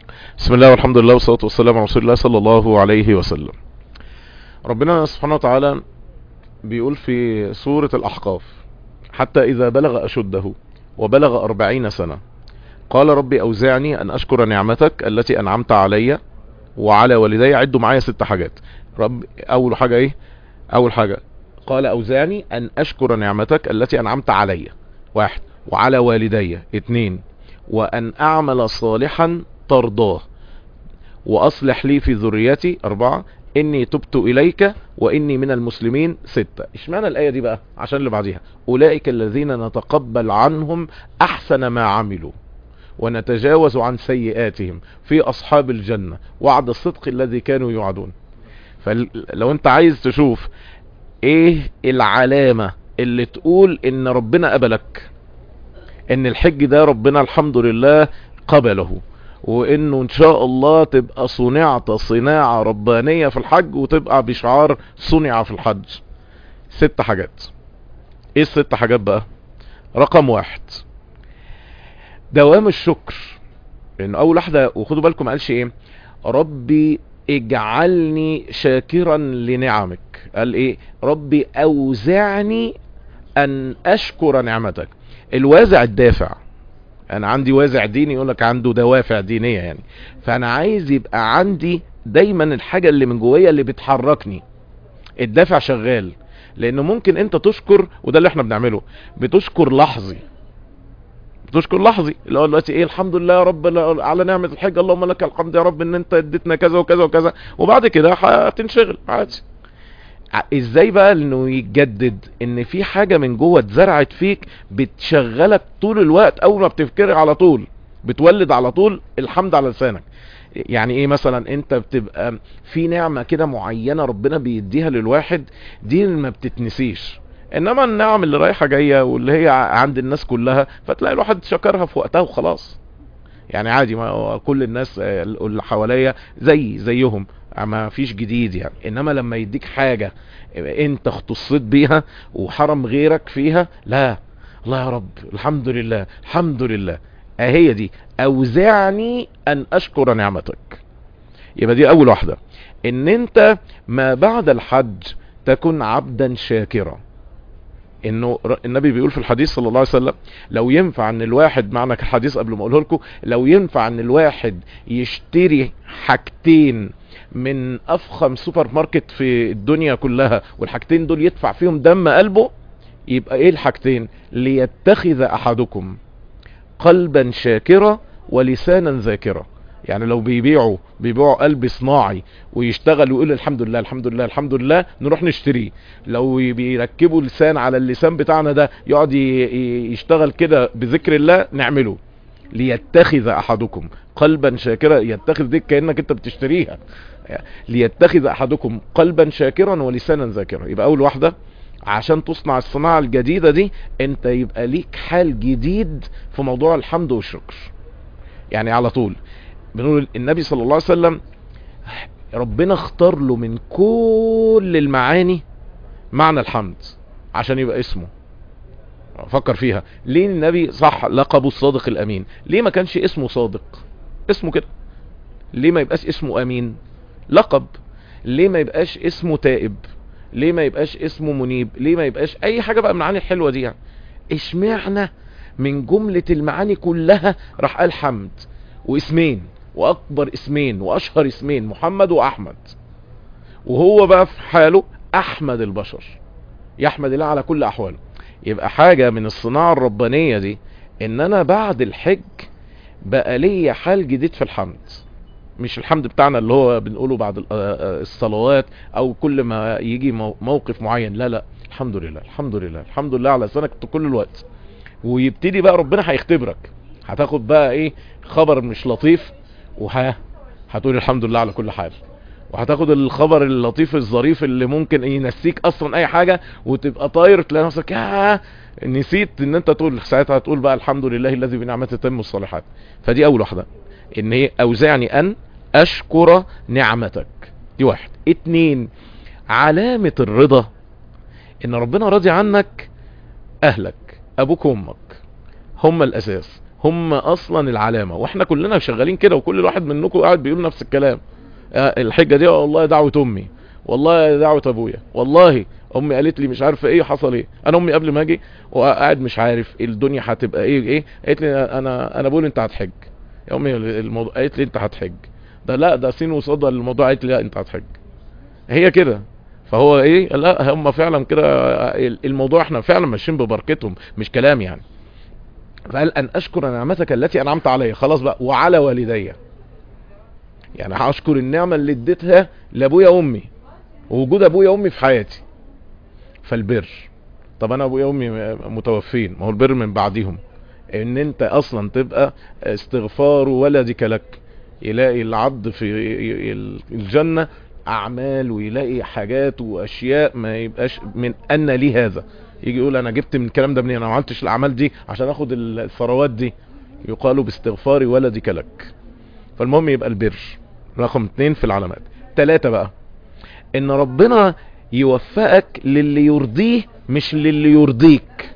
بسم الله والحمد لله والصلاة والسلام على رسول الله صلى الله عليه وسلم ربنا سبحانه وتعالى بيقول في سورة الأحقاف حتى إذا بلغ أشده وبلغ أربعين سنة قال ربي أوزعني أن أشكر نعمتك التي أنعمت علي وعلى والدي عدوا معايا ست حاجات رب أول حاجة إيه أول حاجة قال أوزعني أن أشكر نعمتك التي أنعمت علي واحد وعلى والدي اتنين وأن أعمل صالحا ترضاه وأصلح لي في ذريتي أربعة إني تبت إليك وإني من المسلمين ستة اشمعنى الآية دي بقى عشان اللي بعديها أولئك الذين نتقبل عنهم أحسن ما عملوا ونتجاوز عن سيئاتهم في أصحاب الجنة وعد الصدق الذي كانوا يوعدون فلو انت عايز تشوف ايه العلامة اللي تقول ان ربنا قبلك ان الحج ده ربنا الحمد لله قبله وانه ان شاء الله تبقى صنعت صناعة ربانية في الحج وتبقى بشعار صنع في الحج ست حاجات ايه الست حاجات بقى رقم واحد دوام الشكر لان اول واحدة وخدوا بالكم قالش ايه ربي اجعلني شاكرا لنعمك قال ايه ربي اوزعني ان اشكر نعمتك الوازع الدافع انا عندي وازع ديني يقولك عنده دوافع دينية يعني فانا عايز يبقى عندي دايما الحاجة اللي من جوايا اللي بتحركني الدافع شغال لانه ممكن انت تشكر وده اللي احنا بنعمله بتشكر لحظي بتشكر لحظي اللي هو دلوقتي ايه الحمد لله يا رب على نعمة الحج اللهم لك الحمد يا رب ان انت اديتنا كذا وكذا وكذا وبعد كده هتنشغل عادي ازاي بقى انه يتجدد ان في حاجة من جوه اتزرعت فيك بتشغلك طول الوقت اول ما بتفكر على طول بتولد على طول الحمد على لسانك يعني ايه مثلا انت بتبقى في نعمة كده معينة ربنا بيديها للواحد دي ما بتتنسيش انما النعم اللي رايحة جاية واللي هي عند الناس كلها فتلاقي الواحد شكرها في وقتها وخلاص يعني عادي ما كل الناس اللي حواليا زي زيهم ما فيش جديد يعني انما لما يديك حاجة انت اختصيت بيها وحرم غيرك فيها لا الله يا رب الحمد لله الحمد لله اهي دي اوزعني ان اشكر نعمتك يبقى دي اول واحدة ان انت ما بعد الحج تكن عبدا شاكرا انه النبي بيقول في الحديث صلى الله عليه وسلم لو ينفع ان الواحد معنى الحديث قبل ما اقوله لكم لو ينفع ان الواحد يشتري حاجتين من افخم سوبر ماركت في الدنيا كلها والحاجتين دول يدفع فيهم دم قلبه يبقى ايه الحاجتين ليتخذ احدكم قلبا شاكرا ولسانا ذاكرا يعني لو بيبيعوا بيبيعوا قلب صناعي ويشتغل ويقول الحمد لله الحمد لله الحمد لله نروح نشتريه لو بيركبوا لسان على اللسان بتاعنا ده يقعد يشتغل كده بذكر الله نعمله ليتخذ احدكم قلبا شاكرا يتخذ دي كأنك انت بتشتريها ليتخذ احدكم قلبا شاكرا ولسانا ذاكرا يبقى اول واحدة عشان تصنع الصناعة الجديدة دي انت يبقى ليك حال جديد في موضوع الحمد والشكر يعني على طول بنقول النبي صلى الله عليه وسلم ربنا اختار له من كل المعاني معنى الحمد عشان يبقى اسمه فكر فيها ليه النبي صح لقبه الصادق الامين ليه ما كانش اسمه صادق اسمه كده ليه ما يبقاش اسمه امين لقب ليه ما يبقاش اسمه تائب ليه ما يبقاش اسمه منيب ليه ما يبقاش اي حاجة بقى من المعاني الحلوة دي يعني اشمعنا من جملة المعاني كلها راح قال حمد واسمين واكبر اسمين واشهر اسمين محمد واحمد وهو بقى في حاله احمد البشر يحمد الله على كل احواله يبقى حاجة من الصناعة الربانية دي ان انا بعد الحج بقى ليا حال جديد في الحمد مش الحمد بتاعنا اللي هو بنقوله بعد الصلوات او كل ما يجي موقف معين لا لا الحمد لله الحمد لله الحمد لله على لسانك كل الوقت ويبتدي بقى ربنا هيختبرك هتاخد بقى ايه خبر مش لطيف وها هتقول الحمد لله على كل حال وهتاخد الخبر اللطيف الظريف اللي ممكن ينسيك اصلا اي حاجة وتبقى طاير تلاقي نفسك يا نسيت ان انت تقول ساعتها تقول بقى الحمد لله الذي بنعمته تتم الصالحات فدي اول واحدة ان هي اوزعني ان اشكر نعمتك دي واحد اتنين علامة الرضا ان ربنا راضي عنك اهلك ابوك وامك هم الاساس هم اصلا العلامة واحنا كلنا شغالين كده وكل واحد منكم قاعد بيقول نفس الكلام آه، الحجة دي والله دعوة امي والله دعوة ابويا والله امي قالت لي مش عارف ايه حصل ايه انا امي قبل ما اجي وقاعد مش عارف الدنيا هتبقى ايه ايه قالت لي انا انا بقول انت هتحج يا امي الموضوع قالت لي انت هتحج ده لا ده سين وصاد الموضوع قالت لي لا انت هتحج هي كده فهو ايه لا هم فعلا كده الموضوع احنا فعلا ماشيين ببركتهم مش كلام يعني فقال ان اشكر نعمتك التي انعمت علي خلاص بقى وعلى والدي يعني هشكر النعمة اللي اديتها لابويا وامي ووجود ابويا وامي في حياتي فالبر طب انا ابويا وامي متوفين ما هو البر من بعديهم ان انت اصلا تبقى استغفار ولدك لك يلاقي العبد في الجنة اعمال ويلاقي حاجات واشياء ما يبقاش من ان لي هذا يجي يقول انا جبت من الكلام ده منين انا ما عملتش الاعمال دي عشان اخد الثروات دي يقال باستغفار ولدك لك فالمهم يبقى البر رقم اتنين في العلامات تلاتة بقى ان ربنا يوفقك للي يرضيه مش للي يرضيك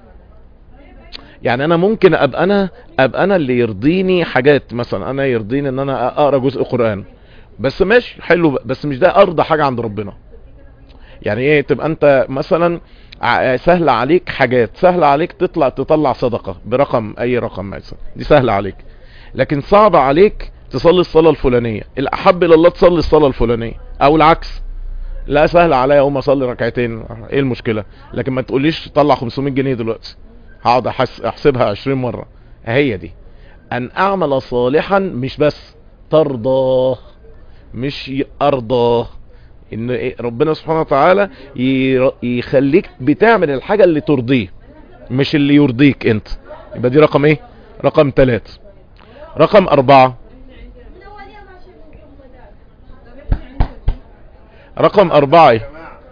يعني انا ممكن ابقى انا ابقى انا اللي يرضيني حاجات مثلا انا يرضيني ان انا اقرا جزء قرآن بس ماشي حلو بس مش ده ارضى حاجة عند ربنا يعني ايه تبقى انت مثلا سهل عليك حاجات سهل عليك تطلع تطلع صدقة برقم اي رقم مثلا دي سهل عليك لكن صعب عليك تصلي الصلاة الفلانية الاحب الى الله تصلي الصلاة الفلانية او العكس لا سهل عليا اقوم اصلي ركعتين ايه المشكلة لكن ما تقوليش طلع 500 جنيه دلوقتي هقعد احسبها 20 مرة هي دي ان اعمل صالحا مش بس ترضاه مش ارضاه ان إيه ربنا سبحانه وتعالى يخليك بتعمل الحاجة اللي ترضيه مش اللي يرضيك انت يبقى دي رقم ايه رقم تلات رقم اربعة رقم اربعة ايه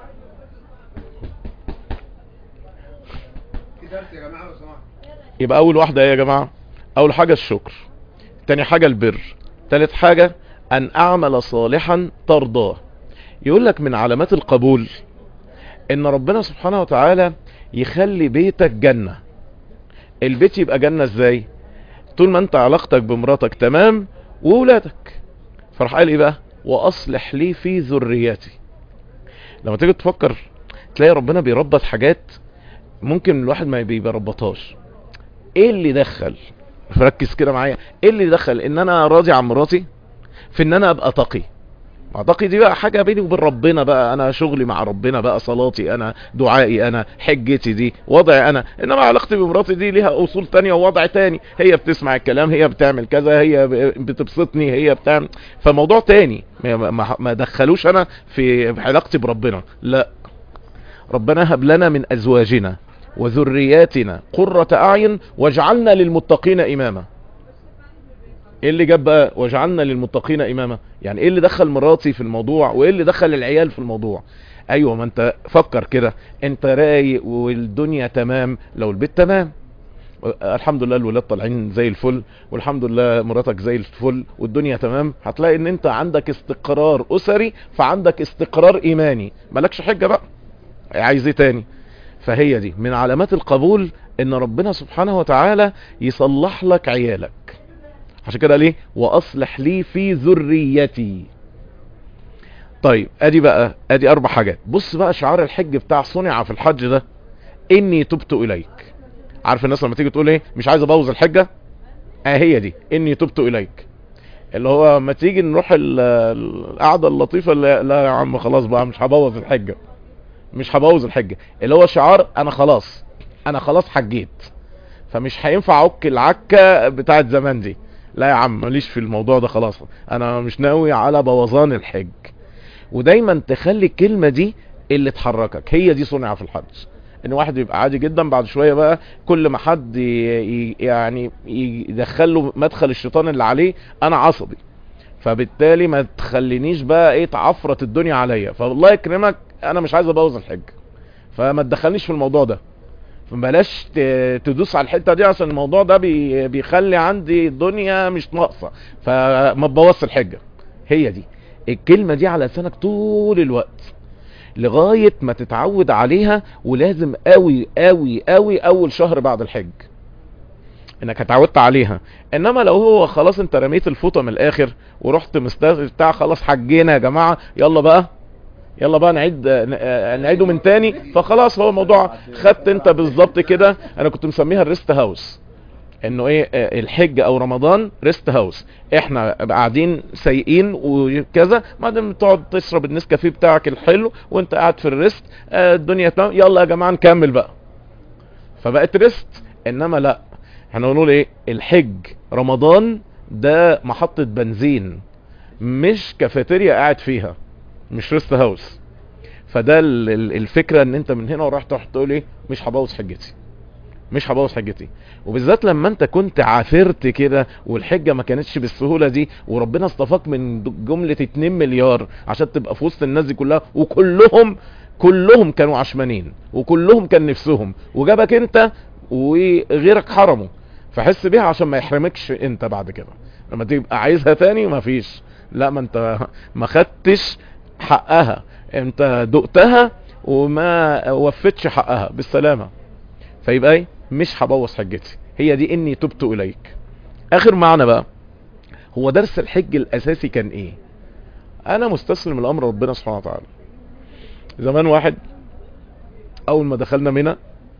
يبقى اول واحدة ايه يا جماعة اول حاجة الشكر تاني حاجة البر تالت حاجة ان اعمل صالحا ترضاه يقول لك من علامات القبول ان ربنا سبحانه وتعالى يخلي بيتك جنة البيت يبقى جنة ازاي طول ما انت علاقتك بمراتك تمام وولادك فرح قال ايه بقى واصلح لي في ذريتي لما تيجي تفكر تلاقي ربنا بيربط حاجات ممكن الواحد ما بيربطهاش ايه اللي دخل فركز كده معايا ايه اللي دخل ان انا راضي عن مراتي في ان انا ابقى تقي اعتقد دي بقى حاجة بيني وبين ربنا بقى انا شغلي مع ربنا بقى صلاتي انا دعائي انا حجتي دي وضعي انا انما علاقتي بمراتي دي ليها اصول تانية ووضع تاني هي بتسمع الكلام هي بتعمل كذا هي بتبسطني هي بتعمل فموضوع تاني ما, ما دخلوش انا في علاقتي بربنا لا ربنا هب لنا من ازواجنا وذرياتنا قرة اعين واجعلنا للمتقين اماما ايه اللي جاب بقى وجعلنا للمتقين اماما يعني ايه اللي دخل مراتي في الموضوع وايه اللي دخل العيال في الموضوع ايوه ما انت فكر كده انت رايق والدنيا تمام لو البيت تمام الحمد لله الولاد طالعين زي الفل والحمد لله مراتك زي الفل والدنيا تمام هتلاقي ان انت عندك استقرار اسري فعندك استقرار ايماني مالكش حجة بقى عايز ايه تاني فهي دي من علامات القبول ان ربنا سبحانه وتعالى يصلح لك عيالك عشان كده ليه واصلح لي في ذريتي طيب ادي بقى ادي اربع حاجات بص بقى شعار الحج بتاع صنع في الحج ده اني تبت اليك عارف الناس لما تيجي تقول ايه مش عايز ابوظ الحجه اه هي دي اني تبت اليك اللي هو ما تيجي نروح القعده اللطيفه اللي لا يا عم خلاص بقى مش هبوظ الحجه مش هبوظ الحجه اللي هو شعار انا خلاص انا خلاص حجيت فمش هينفع عك العكه بتاعت زمان دي لا يا عم ماليش في الموضوع ده خلاص انا مش ناوي على بوظان الحج ودايما تخلي الكلمة دي اللي تحركك هي دي صنع في الحج ان واحد يبقى عادي جدا بعد شوية بقى كل ما حد يعني يدخله مدخل الشيطان اللي عليه انا عصبي فبالتالي ما تخلينيش بقى ايه تعفرت الدنيا عليا فالله يكرمك انا مش عايز ابوظ الحج فما تدخلنيش في الموضوع ده فبلاش تدوس على الحته دي عشان الموضوع ده بيخلي عندي الدنيا مش ناقصه فما تبوظش الحجه هي دي الكلمه دي على لسانك طول الوقت لغايه ما تتعود عليها ولازم قوي قوي قوي اول شهر بعد الحج انك اتعودت عليها انما لو هو خلاص انت رميت الفوطه من الاخر ورحت مستغرب بتاع خلاص حجينا يا جماعه يلا بقى يلا بقى نعيد نعيده من تاني فخلاص هو الموضوع خدت انت بالظبط كده انا كنت مسميها الريست هاوس انه ايه الحج او رمضان ريست هاوس احنا قاعدين سايقين وكذا بعدين تقعد تشرب النسكافيه بتاعك الحلو وانت قاعد في الريست الدنيا تمام يلا يا جماعه نكمل بقى فبقت ريست انما لا احنا بنقول ايه الحج رمضان ده محطة بنزين مش كافيتيريا قاعد فيها مش ريست هاوس فده الفكرة ان انت من هنا ورايح تروح تقول ايه مش هبوظ حجتي مش هبوظ حجتي وبالذات لما انت كنت عافرت كده والحجه ما كانتش بالسهوله دي وربنا اصطفاك من جمله 2 مليار عشان تبقى في وسط الناس دي كلها وكلهم كلهم كانوا عشمانين وكلهم كان نفسهم وجابك انت وغيرك حرمه فحس بيها عشان ما يحرمكش انت بعد كده لما تبقى عايزها تاني ما فيش لا ما انت ما خدتش حقها انت دقتها وما وفتش حقها بالسلامة فيبقى ايه مش هبوظ حجتي هي دي اني تبت اليك اخر معنى بقى هو درس الحج الاساسي كان ايه انا مستسلم الامر ربنا سبحانه وتعالى زمان واحد اول ما دخلنا منى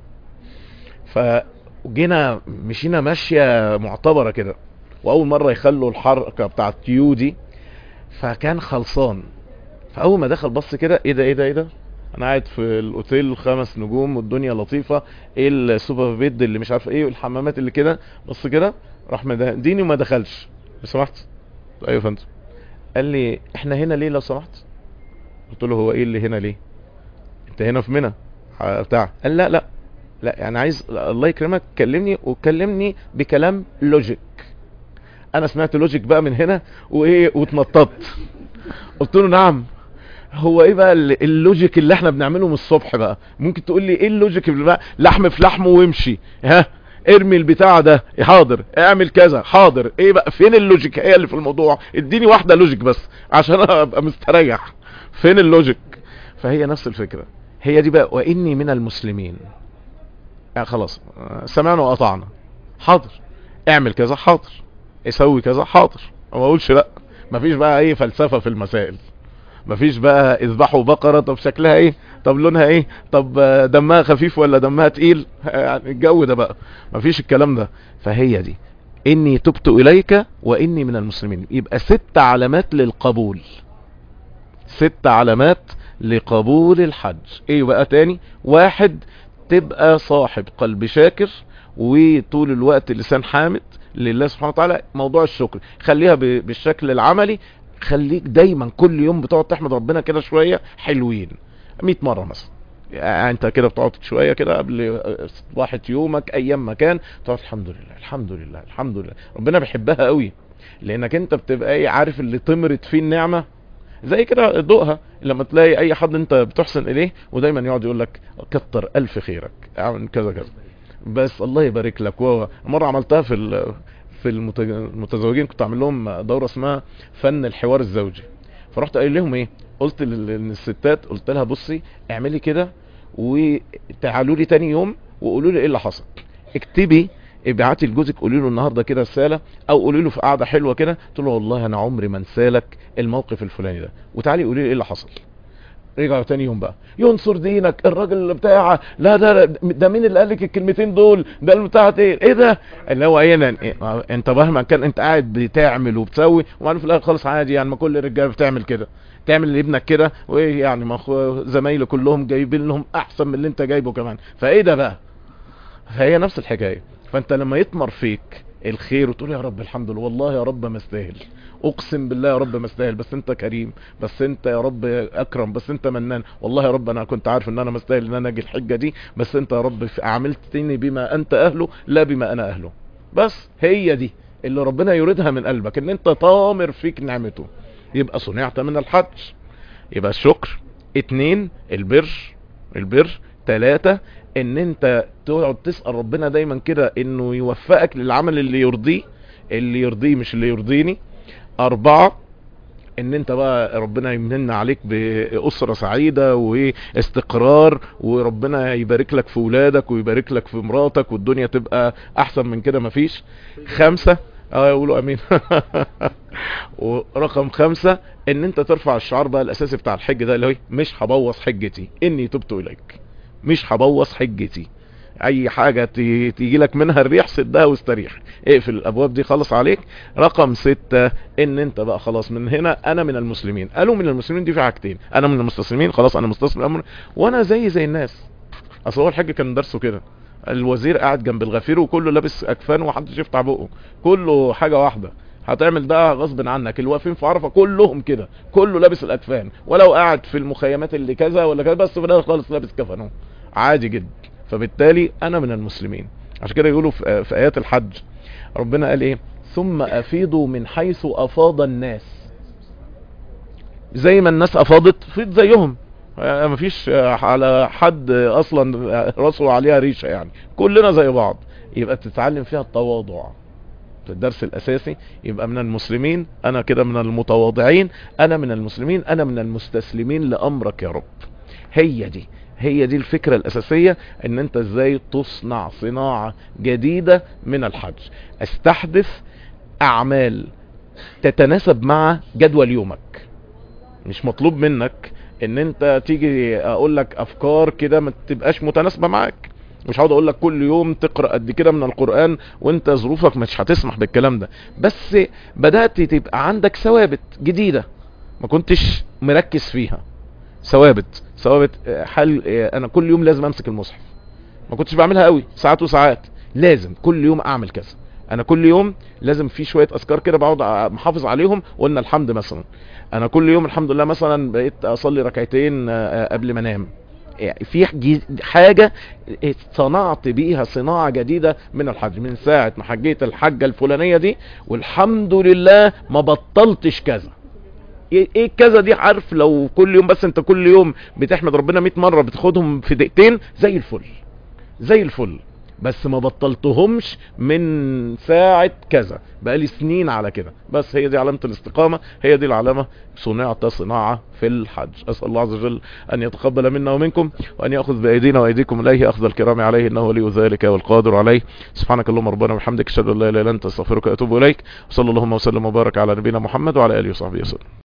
فجينا مشينا ماشية معتبرة كده واول مرة يخلوا الحركة بتاعت تيو دي فكان خلصان فاول ما دخل بص كده ايه ده ايه ده ايه ده انا قاعد في الاوتيل خمس نجوم والدنيا لطيفة ايه السوبر بيد اللي مش عارف ايه والحمامات اللي كده بص كده راح مديني وما دخلش لو سمحت ايوه فندم قال لي احنا هنا ليه لو سمحت قلت له هو ايه اللي هنا ليه انت هنا في منى بتاع قال لا لا لا يعني عايز الله يكرمك كلمني وكلمني بكلام لوجيك انا سمعت لوجيك بقى من هنا وايه واتنططت قلت له نعم هو ايه بقى اللوجيك اللي احنا بنعمله من الصبح بقى ممكن تقول لي ايه اللوجيك اللي بقى لحم في لحمه وامشي ها ارمي البتاع ده حاضر اعمل كذا حاضر ايه بقى فين اللوجيك ايه اللي في الموضوع اديني واحده لوجيك بس عشان ابقى مستريح فين اللوجيك فهي نفس الفكره هي دي بقى واني من المسلمين يعني خلاص سمعنا وقطعنا حاضر اعمل كذا حاضر اسوي كذا حاضر ما اقولش لا مفيش بقى ايه فلسفه في المسائل مفيش بقى اذبحوا بقره طب شكلها ايه طب لونها ايه طب دمها خفيف ولا دمها تقيل يعني الجو ده بقى مفيش الكلام ده فهي دي اني تبت اليك واني من المسلمين يبقى ست علامات للقبول ست علامات لقبول الحج ايه بقى تاني واحد تبقى صاحب قلب شاكر وطول الوقت لسان حامد لله سبحانه وتعالى موضوع الشكر خليها بالشكل العملي خليك دايما كل يوم بتقعد تحمد ربنا كده شوية حلوين 100 مرة مثلا يعني انت كده بتقعد شوية كده قبل صباحة يومك ايام ما كان تقعد الحمد لله الحمد لله الحمد لله ربنا بيحبها قوي لانك انت بتبقى ايه عارف اللي طمرت فيه النعمة زي كده ضوءها لما تلاقي اي حد انت بتحسن اليه ودايما يقعد يقول لك كتر الف خيرك اعمل كذا كذا بس الله يبارك لك مرة عملتها في في المتزوجين كنت اعمل لهم دورة اسمها فن الحوار الزوجي فرحت قايل لهم ايه قلت للستات قلت لها بصي اعملي كده وتعالوا لي تاني يوم وقولوا لي ايه اللي حصل اكتبي ابعتي لجوزك قولي له النهارده كده رساله او قولي له في قعده حلوه كده قلت له والله انا عمري ما انسالك الموقف الفلاني ده وتعالي قولي لي ايه اللي حصل رجعوا تاني يوم بقى ينصر دينك الراجل بتاع لا ده ده مين اللي قال لك الكلمتين دول ده بتاع ايه ايه ده اللي هو ايه, إيه انت مهما كان انت قاعد بتعمل وبتسوي وبعدين في الاخر خالص عادي يعني ما كل الرجاله بتعمل كده تعمل لابنك كده وايه يعني ما زمايله كلهم جايبين لهم احسن من اللي انت جايبه كمان فايه ده بقى فهي نفس الحكايه فانت لما يطمر فيك الخير وتقول يا رب الحمد لله والله يا رب ما استاهل اقسم بالله يا رب ما استاهل بس انت كريم بس انت يا رب اكرم بس انت منان والله يا رب انا كنت عارف ان انا ما استاهل ان انا اجي الحجه دي بس انت يا رب عملتني بما انت اهله لا بما انا اهله بس هي دي اللي ربنا يريدها من قلبك ان انت طامر فيك نعمته يبقى صنعت من الحج يبقى الشكر اتنين البر البر تلاتة ان انت تقعد تسأل ربنا دايما كده انه يوفقك للعمل اللي يرضيه اللي يرضيه مش اللي يرضيني اربعة ان انت بقى ربنا يمن عليك باسرة سعيدة واستقرار وربنا يبارك لك في ولادك ويبارك لك في مراتك والدنيا تبقى احسن من كده مفيش خمسة اه يقولوا امين ورقم خمسة ان انت ترفع الشعار بقى الاساسي بتاع الحج ده اللي هو مش هبوظ حجتي اني تبت اليك مش هبوظ حجتي اي حاجة تيجي لك منها الريح سدها واستريح اقفل الابواب دي خلص عليك رقم ستة ان انت بقى خلاص من هنا انا من المسلمين قالوا من المسلمين دي في حاجتين انا من المستسلمين خلاص انا مستسلم الامر وانا زي زي الناس اصل هو الحج كان درسه كده الوزير قاعد جنب الغفير وكله لابس اكفان ومحدش يفتح بقه كله حاجة واحدة هتعمل ده غصب عنك اللي واقفين في عرفه كلهم كده كله لابس الاكفان ولو قاعد في المخيمات اللي كذا ولا كذا بس في الاخر خالص لابس كفنه عادي جدا فبالتالي انا من المسلمين عشان كده يقولوا في, في ايات الحج ربنا قال ايه ثم افيضوا من حيث افاض الناس زي ما الناس افاضت فيض زيهم مفيش على حد اصلا راسه عليها ريشة يعني كلنا زي بعض يبقى تتعلم فيها التواضع في الدرس الاساسي يبقى من المسلمين انا كده من المتواضعين انا من المسلمين انا من المستسلمين لامرك يا رب هي دي هي دي الفكرة الاساسية ان انت ازاي تصنع صناعة جديدة من الحج استحدث اعمال تتناسب مع جدول يومك مش مطلوب منك ان انت تيجي اقول لك افكار كده ما تبقاش متناسبة معاك مش هقعد اقول لك كل يوم تقرا قد كده من القران وانت ظروفك مش هتسمح بالكلام ده بس بدات تبقى عندك ثوابت جديده ما كنتش مركز فيها ثوابت ثوابت حل انا كل يوم لازم امسك المصحف ما كنتش بعملها قوي ساعات وساعات لازم كل يوم اعمل كذا انا كل يوم لازم في شويه اذكار كده بقعد محافظ عليهم وقلنا الحمد مثلا انا كل يوم الحمد لله مثلا بقيت اصلي ركعتين قبل ما انام يعني في حاجة صنعت بيها صناعة جديدة من الحج من ساعة ما حجيت الحجة الفلانية دي والحمد لله ما بطلتش كذا ايه كذا دي عارف لو كل يوم بس انت كل يوم بتحمد ربنا 100 مرة بتاخدهم في دقيقتين زي الفل زي الفل بس ما بطلتهمش من ساعة كذا بقالي سنين على كده بس هي دي علامة الاستقامة هي دي العلامة صناعة صناعة في الحج أسأل الله عز وجل أن يتقبل منا ومنكم وأن يأخذ بأيدينا وأيديكم إليه أخذ الكرام عليه إنه ولي ذلك والقادر عليه سبحانك اللهم ربنا وبحمدك أشهد أن لا إله إلا أنت أستغفرك وأتوب إليك وصلى اللهم وسلم وبارك على نبينا محمد وعلى آله وصحبه وسلم